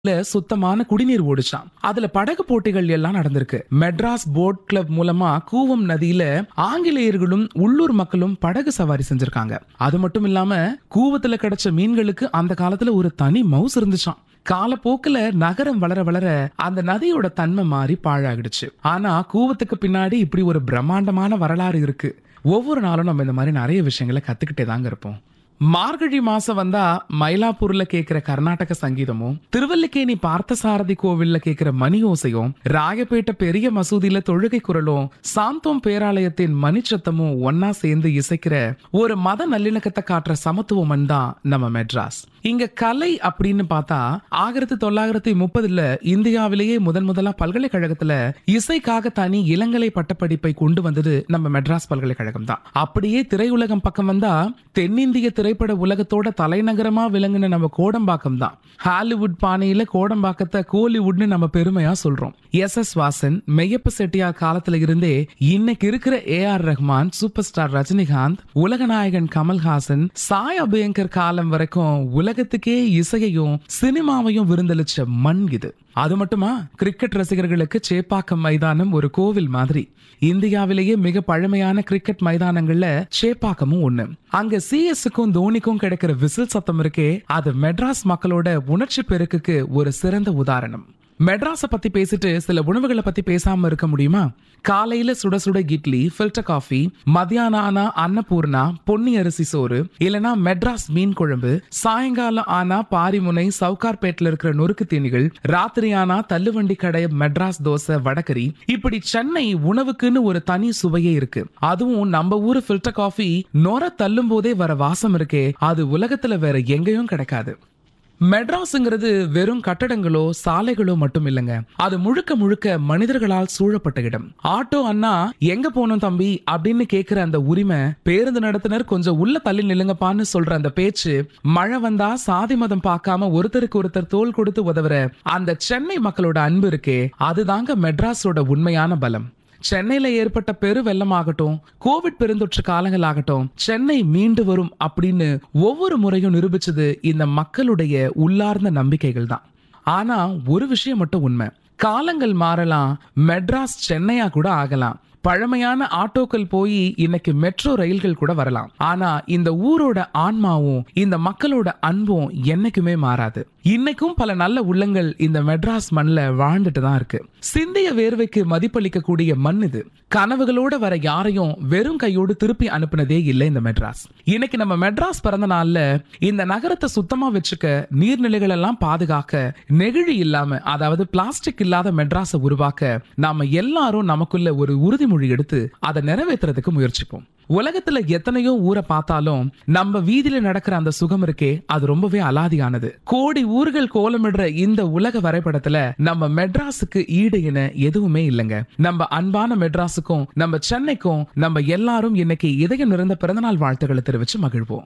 ல சுத்தமான குடிநீர் ஓடுச்சாம் அதுல படகு போட்டிகள் எல்லாம் நடந்திருக்கு மெட்ராஸ் போட் கிளப் மூலமா கூவம் நதியில ஆங்கிலேயர்களும் உள்ளூர் மக்களும் படகு சவாரி செஞ்சிருக்காங்க அது மட்டும் இல்லாம கூவத்துல கிடைச்ச மீன்களுக்கு அந்த காலத்துல ஒரு தனி மவுஸ் இருந்துச்சாம் காலப்போக்குல நகரம் வளர வளர அந்த நதியோட தன்மை மாறி பாழாகிடுச்சு ஆனா கூவத்துக்கு பின்னாடி இப்படி ஒரு பிரம்மாண்டமான வரலாறு இருக்கு ஒவ்வொரு நாளும் நம்ம இந்த மாதிரி நிறைய விஷயங்களை கத்துக்கிட்டே தாங்க இருப்போம் மார்கழி மாசம் வந்தா மயிலாப்பூர்ல கேக்குற கர்நாடக சங்கீதமும் திருவல்லிக்கேணி பார்த்தசாரதி கோவில்ல கேக்குற மணி ஓசையும் ராயப்பேட்டை பெரிய மசூதியில தொழுகை குரலும் சாந்தோம் பேராலயத்தின் மணிச்சத்தமும் ஒன்னா சேர்ந்து இசைக்கிற ஒரு மத நல்லிணக்கத்தை காட்டுற சமத்துவமன் தான் நம்ம மெட்ராஸ் இங்க கலை அப்படின்னு பார்த்தா ஆயிரத்தி தொள்ளாயிரத்தி முப்பதுல இந்தியாவிலேயே முதன் முதலா பல்கலைக்கழகத்துல இசைக்காக தனி இளங்கலை பட்டப்படிப்பை கொண்டு வந்தது நம்ம மெட்ராஸ் பல்கலைக்கழகம் தான் அப்படியே திரையுலகம் பக்கம் வந்தா தென்னிந்திய திரைப்பட உலகத்தோட தலைநகரமா விளங்குன நம்ம கோடம்பாக்கம் தான் ஹாலிவுட் பாணியில கோடம்பாக்கத்தை கோலிவுட்னு நம்ம பெருமையா சொல்றோம் எஸ் எஸ் வாசன் மெய்யப்ப செட்டியார் காலத்துல இருந்தே இன்னைக்கு இருக்கிற A R Rahman super star Rajinikanth உலகநாயகன் கமல்ஹாசன் சாய் அபியங்கர் காலம் வரைக்கும் உலகத்துக்கே இசையையும் சினிமாவையும் விருந்தளிச்ச மண் இது அது மட்டுமா கிரிக்கெட் ரசிகர்களுக்கு சேப்பாக்கம் மைதானம் ஒரு கோவில் மாதிரி இந்தியாவிலேயே மிக பழமையான கிரிக்கெட் மைதானங்கள்ல சேப்பாக்கமும் ஒண்ணு அங்க சிஎஸ்க்கும் தோனிக்கும் கிடைக்கிற விசில் சத்தம் இருக்கே அது மெட்ராஸ் மக்களோட உணர்ச்சி பெருக்குக்கு ஒரு சிறந்த உதாரணம் மெட்ராஸ பத்தி பேசிட்டு சில உணவுகளை பத்தி பேசாம இருக்க முடியுமா காலையில சுட சுட இட்லி ஃபில்டர் காஃபி மத்தியானம் ஆனா அன்னபூர்ணா பொன்னி அரிசி சோறு இல்லனா மெட்ராஸ் மீன் குழம்பு சாயங்காலம் ஆனா பாரிமுனை சவுகார்பேட்ல இருக்கிற நொறுக்கு தீனிகள் ராத்திரி ஆனா தள்ளுவண்டி கடை மெட்ராஸ் தோசை வடகரி இப்படி சென்னை உணவுக்குன்னு ஒரு தனி சுவையே இருக்கு அதுவும் நம்ம ஊரு ஃபில்டர் காஃபி நொர தள்ளும் போதே வர வாசம் இருக்கே அது உலகத்துல வேற எங்கேயும் கிடைக்காது மெட்ராஸ்ங்கிறது வெறும் கட்டடங்களோ சாலைகளோ மட்டும் இல்லைங்க அது முழுக்க முழுக்க மனிதர்களால் சூழப்பட்ட இடம் ஆட்டோ அண்ணா எங்க போனோம் தம்பி அப்படின்னு கேக்குற அந்த உரிமை பேருந்து நடத்துனர் கொஞ்சம் உள்ள தள்ளி நில்லுங்கப்பான்னு சொல்ற அந்த பேச்சு மழை வந்தா சாதி மதம் பார்க்காம ஒருத்தருக்கு ஒருத்தர் தோல் கொடுத்து உதவுற அந்த சென்னை மக்களோட அன்பு இருக்கே அதுதாங்க மெட்ராஸோட உண்மையான பலம் சென்னையில ஏற்பட்ட பெரு வெள்ளமாகட்டும் கோவிட் பெருந்தொற்று காலங்களாகட்டும் சென்னை மீண்டு வரும் அப்படின்னு ஒவ்வொரு முறையும் நிரூபிச்சது இந்த மக்களுடைய உள்ளார்ந்த நம்பிக்கைகள் தான் ஆனா ஒரு விஷயம் மட்டும் உண்மை காலங்கள் மாறலாம் மெட்ராஸ் சென்னையா கூட ஆகலாம் பழமையான ஆட்டோக்கள் போய் இன்னைக்கு மெட்ரோ ரயில்கள் கூட வரலாம் ஆனா இந்த ஊரோட ஆன்மாவும் இந்த மக்களோட அன்பும் என்னைக்குமே மாறாது இன்னைக்கும் பல நல்ல உள்ளங்கள் இந்த மெட்ராஸ் மண்ல வாழ்ந்துட்டு தான் இருக்கு சிந்திய வேர்வைக்கு மதிப்பளிக்க கூடிய மண் இது கனவுகளோட வர யாரையும் வெறும் கையோடு திருப்பி அனுப்புனதே இல்லை இந்த மெட்ராஸ் இன்னைக்கு நம்ம மெட்ராஸ் பிறந்த நாள்ல இந்த நகரத்தை சுத்தமா வச்சுக்க நீர்நிலைகள் எல்லாம் பாதுகாக்க நெகிழி இல்லாம அதாவது பிளாஸ்டிக் இல்லாத மெட்ராஸை உருவாக்க நாம எல்லாரும் நமக்குள்ள ஒரு உறுதிமொழி எடுத்து அதை நிறைவேற்றுறதுக்கு முயற்சிப்போம் உலகத்துல எத்தனையோ ஊரை பார்த்தாலும் நம்ம வீதியில நடக்கிற அந்த சுகம் இருக்கே அது ரொம்பவே அலாதியானது கோடி ஊர்கள் கோலமிடுற இந்த உலக வரைபடத்துல நம்ம மெட்ராஸுக்கு ஈடு என எதுவுமே இல்லைங்க நம்ம அன்பான மெட்ராஸுக்கும் நம்ம சென்னைக்கும் நம்ம எல்லாரும் இன்னைக்கு இதயம் நிறைந்த பிறந்தநாள் வாழ்த்துக்களை தெரிவிச்சு மகிழ்வோம்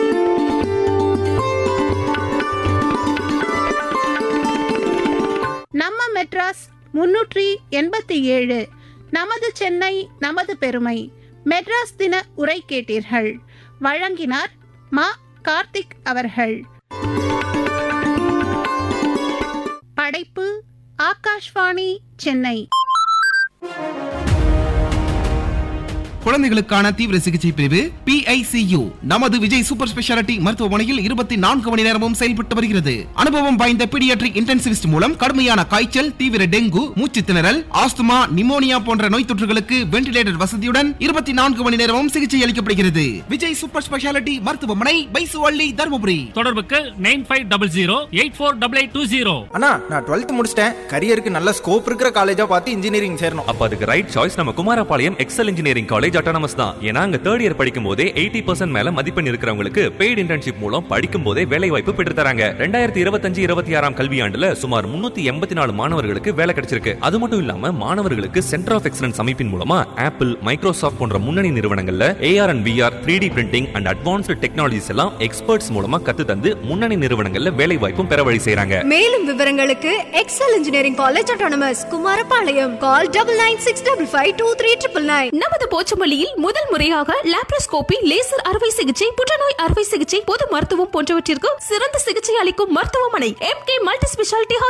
நம்ம மெட்ராஸ் முன்னூற்றி எண்பத்தி ஏழு நமது சென்னை நமது பெருமை மெட்ராஸ் தின உரை கேட்டீர்கள் வழங்கினார் மா கார்த்திக் அவர்கள் படைப்பு ஆகாஷ்வாணி சென்னை குழந்தைகளுக்கான தீவிர சிகிச்சை பிரிவு PICU நமது விஜய் சூப்பர் ஸ்பெஷாலிட்டி மருத்துவமனையில் இருபத்தி நான்கு மணி நேரமும் செயல்பட்டு வருகிறது அனுபவம் வாய்ந்த பீடியாட்ரிக் இன்டென்சிவிஸ்ட் மூலம் கடுமையான காய்ச்சல் தீவிர டெங்கு மூச்சு திணறல் ஆஸ்துமா நிமோனியா போன்ற நோய் தொற்றுகளுக்கு வென்டிலேட்டர் வசதியுடன் இருபத்தி நான்கு மணி நேரமும் சிகிச்சை அளிக்கப்படுகிறது விஜய் சூப்பர் ஸ்பெஷாலிட்டி மருத்துவமனை பைசுவள்ளி தருமபுரி தொடர்புக்கு nine five double zero eight four double eight two zero அண்ணா நான் டுவெல்த் முடிச்சிட்டேன் கரியருக்கு நல்ல ஸ்கோப் இருக்கிற காலேஜா பார்த்து இன்ஜினியரிங் சேரணும் அப்ப அதுக்கு ரைட் சாய்ஸ் நம்ம Kumarapalayam excel engineering college autonomous தான் ஏன்னா அங்க தேர்ட் இயர் படிக்கும் போதே எயிட்டி பர்சன்ட் மேல மதிப்பெண் இருக்கிறவங்களுக்கு பெய்டு இன்டர்ன்ஷிப் மூலம் படிக்கும் போதே வேலை வாய்ப்பு பெற்று தராங்க ரெண்டாயிரத்தி இருபத்தஞ்சு இருபத்தி ஆறாம் கல்வியாண்டுல சுமார் முன்னூத்தி எண்பத்தி நாலு மாணவர்களுக்கு வேலை கிடைச்சிருக்கு அது மட்டும் இல்லாம மாணவர்களுக்கு சென்டர் ஆஃப் எக்ஸலன்ஸ் அமைப்பின் மூலமா ஆப்பிள் மைக்ரோசாஃப்ட் போன்ற முன்னணி நிறுவனங்கள்ல AR and VR three D printing and advanced technologies எல்லாம் எக்ஸ்பர்ட்ஸ் மூலமா கத்து தந்து முன்னணி நிறுவனங்கள்ல வேலை வாய்ப்பும் பெற வழி செய்றாங்க மேலும் விவரங்களுக்கு excel engineering college autonomous Kumarapalayam call double nine six double five two three triple nine நமது போச்சமல்லியில் முதல் முறையாக லாப்ரோஸ்கோபி லேசர் அறுவை சிகிச்சை புற்றுநோய் அறுவை சிகிச்சை பொது மருத்துவம் போன்றவற்றிற்கு சிறந்த சிகிச்சை அளிக்கும் மருத்துவமனை எம் கே மல்டி ஸ்பெஷாலிட்டி